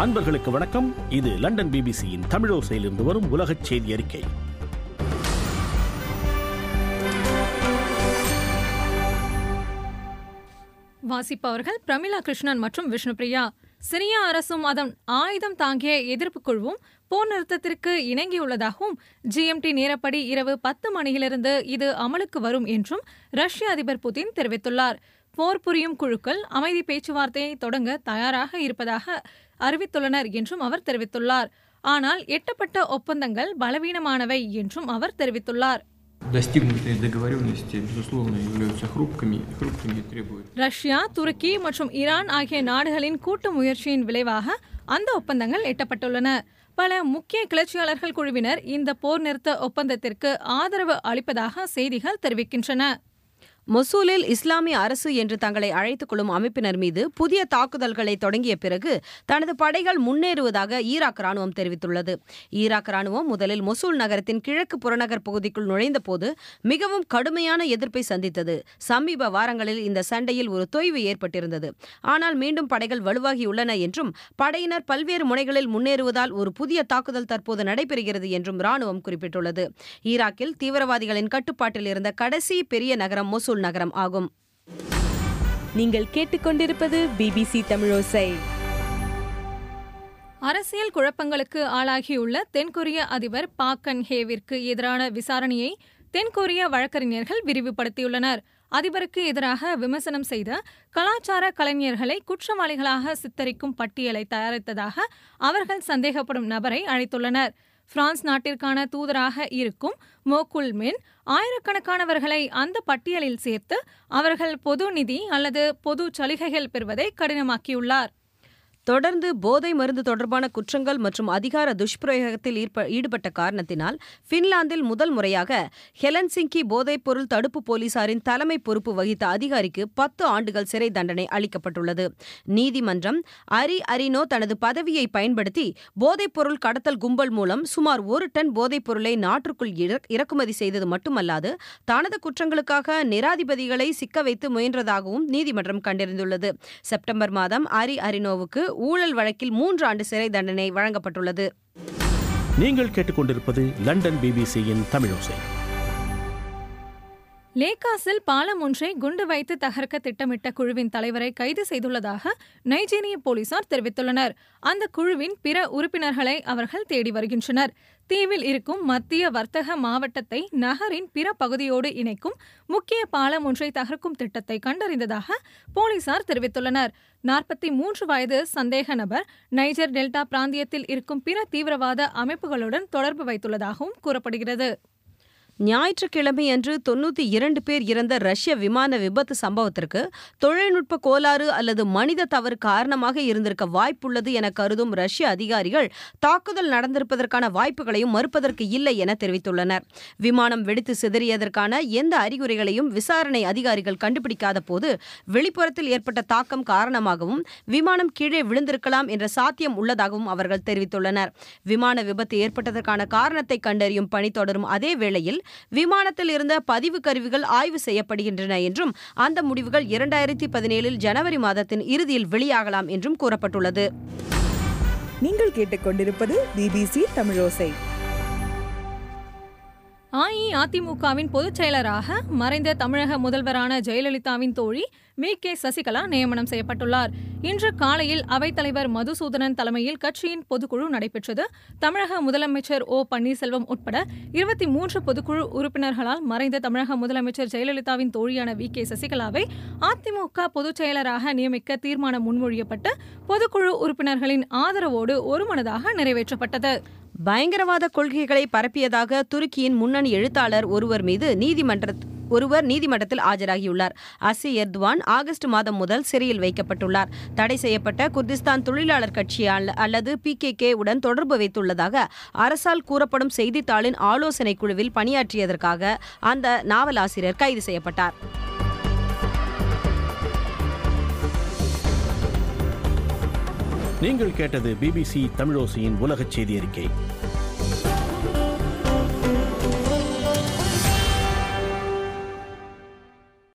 அன்பர்களுக்கு வணக்கம் இது லண்டன் பிபிசியின் தமிழோசையிலிருந்து வரும் உலகச் செய்தி அறிக்கை வாசிப்பவர்கள் பிரமிளா கிருஷ்ணன் மற்றும் விஷ்ணுபிரியா சிரியா அரசும் அதன் ஆயுதம் தாங்கிய எதிர்ப்பு குழுவும் போர் நிறுத்தத்திற்கு இணங்கியுள்ளதாகவும் ஜிஎம்டி நேரப்படி இரவு பத்து மணியிலிருந்து இது அமலுக்கு வரும் என்றும் ரஷ்ய அதிபர் புதின் தெரிவித்துள்ளார் போர் புரியும் குழுக்கள் அமைதி பேச்சுவார்த்தையை தொடங்க தயாராக இருப்பதாக அறிவித்துள்ளனர் என்றும் அவர் தெரிவித்துள்ளார் ஆனால் எட்டப்பட்ட ஒப்பந்தங்கள் பலவீனமானவை என்றும் அவர் தெரிவித்துள்ளார் Достигнутые договоренности, безусловно, являются хрупкими, хрупкими и требуют ரஷ்யா துருக்கி மற்றும் ஈரான் ஆகிய நாடுகளின் கூட்டு முயற்சியின் விளைவாக அந்த ஒப்பந்தங்கள் எட்டப்பட்டுள்ளன பல முக்கிய கிளர்ச்சியாளர்கள் குழுவினர் இந்த போர் நிறுத்த ஒப்பந்தத்திற்கு ஆதரவு அளிப்பதாக செய்திகள் தெரிவிக்கின்றன மொசூலில் இஸ்லாமிய அரசு என்று தங்களை அழைத்துக் கொள்ளும் அமைப்பினர் மீது புதிய தாக்குதல்களை தொடங்கிய பிறகு தனது படைகள் முன்னேறுவதாக ஈராக் ராணுவம் தெரிவித்துள்ளது ஈராக் ராணுவம் முதலில் மொசூல் நகரத்தின் கிழக்கு புறநகர் பகுதிக்குள் நுழைந்தபோது மிகவும் கடுமையான எதிர்ப்பை சந்தித்தது சமீப வாரங்களில் இந்த சண்டையில் ஒரு தொய்வு ஏற்பட்டிருந்தது ஆனால் மீண்டும் படைகள் வலுவாகியுள்ளன என்றும் படையினர் பல்வேறு முனைகளில் முன்னேறுவதால் ஒரு புதிய தாக்குதல் தற்போது நடைபெறுகிறது என்றும் ராணுவம் குறிப்பிட்டுள்ளது ஈராக்கில் தீவிரவாதிகளின் கட்டுப்பாட்டில் இருந்த கடைசி பெரிய நகரம் மொசூல் நகரம் ஆகும் நீங்கள் கேட்டுக்கொண்டிருப்பது பிபிசி தமிழோசை அரசியல் குழப்பங்களுக்கு ஆளாகியுள்ள தென்கொரிய அதிபர் பாக் கன் ஹேவிற்கு எதிரான விசாரணையை தென்கொரிய வழக்கறிஞர்கள் விரிவுபடுத்தியுள்ளனர் அதிபருக்கு எதிராக விமர்சனம் செய்த கலாச்சார கலைஞர்களை குற்றவாளிகளாக சித்தரிக்கும் பட்டியலை தயாரித்ததாக அவர்கள் சந்தேகப்படும் நபரை அழைத்துள்ளனர் பிரான்ஸ் நாட்டிற்கான தூதராக இருக்கும் மோகுல் மின் ஆயிரக்கணக்கானவர்களை அந்த பட்டியலில் சேர்த்து அவர்கள் பொது நிதி அல்லது பொது சலுகைகள் பெறுவதை கடினமாக்கியுள்ளார் தொடர்ந்து போதை மருந்து தொடர்பான குற்றங்கள் மற்றும் அதிகார துஷ்பிரயோகத்தில் ஈர்ப்ப- ஈடுபட்ட காரணத்தினால் பின்லாந்தில் முதல் முறையாக ஹெலன்சிங்கி போதைப்பொருள் தடுப்பு போலீசாரின் தலைமை பொறுப்பு வகித்த அதிகாரிக்கு பத்து ஆண்டுகள் சிறை தண்டனை அளிக்கப்பட்டுள்ளது நீதிமன்றம் அரி அரினோ தனது பதவியை பயன்படுத்தி போதைப்பொருள் கடத்தல் கும்பல் மூலம் சுமார் ஒரு டன் போதைப்பொருளை நாட்டிற்குள் இற- இறக்குமதி செய்தது மட்டுமல்லாது தனது குற்றங்களுக்காக நிராதிபதிகளை சிக்க வைத்து முயன்றதாகவும் நீதிமன்றம் கண்டறிந்துள்ளது செப்டம்பர் மாதம் அரி அரினோவுக்கு ஊழல் வழக்கில் மூன்று ஆண்டு சிறை தண்டனை வழங்கப்பட்டுள்ளது நீங்கள் கேட்டுக்கொண்டிருப்பது லண்டன் பிபிசியின் தமிழோசை லேகாஸில் பாலம் ஒன்றை குண்டு வைத்து தகர்க்க திட்டமிட்ட குழுவின் தலைவரை கைது செய்துள்ளதாக நைஜீரிய போலீசார் தெரிவித்துள்ளனர் அந்த குழுவின் பிற உறுப்பினர்களை அவர்கள் தேடி வருகின்றனர் தீவில் இருக்கும் மத்திய வர்த்தக மாவட்டத்தை நகரின் பிற பகுதியோடு இணைக்கும் முக்கிய பாலம் ஒன்றை தகர்க்கும் திட்டத்தை கண்டறிந்ததாக போலீசார் தெரிவித்துள்ளனர் நாற்பத்தி மூன்று வயது சந்தேக நபர் நைஜர் டெல்டா பிராந்தியத்தில் இருக்கும் பிற தீவிரவாத அமைப்புகளுடன் தொடர்பு வைத்துள்ளதாகவும் கூறப்படுகிறது ஞாயிற்றுக்கிழமையன்று தொண்ணூத்தி இரண்டு பேர் இறந்த ரஷ்ய விமான விபத்து சம்பவத்திற்கு தொழில்நுட்ப கோளாறு அல்லது மனித தவறு காரணமாக இருந்திருக்க வாய்ப்புள்ளது என கருதும் ரஷ்ய அதிகாரிகள் தாக்குதல் நடந்திருப்பதற்கான வாய்ப்புகளையும் மறுப்பதற்கு இல்லை என தெரிவித்துள்ளனர் விமானம் வெடித்து சிதறியதற்கான எந்த அறிகுறிகளையும் விசாரணை அதிகாரிகள் கண்டுபிடிக்காத போது வெளிப்புறத்தில் ஏற்பட்ட தாக்கம் காரணமாகவும் விமானம் கீழே விழுந்திருக்கலாம் என்ற சாத்தியம் உள்ளதாகவும் அவர்கள் தெரிவித்துள்ளனர் விமான விபத்து ஏற்பட்டதற்கான காரணத்தை கண்டறியும் பணி தொடரும் அதே வேளையில் விமானத்தில் இருந்த பதிவு கருவிகள் ஆய்வு செய்யப்படுகின்றன என்றும் அந்த முடிவுகள் இரண்டாயிரத்தி பதினேழில் ஜனவரி மாதத்தின் இறுதியில் வெளியாகலாம் என்றும் கூறப்பட்டுள்ளது நீங்கள் கேட்டுக்கொண்டிருப்பது பிபிசி தமிழோசை அஇஅதிமுகவின் பொதுச் செயலராக மறைந்த தமிழக முதல்வரான ஜெயலலிதாவின் தோழி வி கே சசிகலா நியமனம் செய்யப்பட்டுள்ளார் இன்று காலையில் அவைத்தலைவர் மதுசூதனன் தலைமையில் கட்சியின் பொதுக்குழு நடைபெற்றது தமிழக முதலமைச்சர் ஓ பன்னீர்செல்வம் உட்பட இருபத்தி மூன்று பொதுக்குழு உறுப்பினர்களால் மறைந்த தமிழக முதலமைச்சர் ஜெயலலிதாவின் தோழியான வி கே சசிகலாவை அதிமுக பொதுச் செயலராக நியமிக்க தீர்மானம் முன்மொழியப்பட்டு பொதுக்குழு உறுப்பினர்களின் ஆதரவோடு ஒருமனதாக நிறைவேற்றப்பட்டது பயங்கரவாத கொள்கைகளை பரப்பியதாக துருக்கியின் முன்னணி எழுத்தாளர் ஒருவர் மீது நீதிமன்ற ஒருவர் நீதிமன்றத்தில் ஆஜராகியுள்ளார் அசி எர்துவான் ஆகஸ்ட் மாதம் முதல் சிறையில் வைக்கப்பட்டுள்ளார் தடை செய்யப்பட்ட குர்திஸ்தான் தொழிலாளர் கட்சி அல்ல- அல்லது பிகேகே உடன் தொடர்பு வைத்துள்ளதாக அரசால் கூறப்படும் செய்தித்தாளின் ஆலோசனை குழுவில் பணியாற்றியதற்காக அந்த நாவலாசிரியர் கைது செய்யப்பட்டார் நீங்கள் கேட்டது பிபிசி தமிழோசையின் உலகச் செய்தி அறிக்கை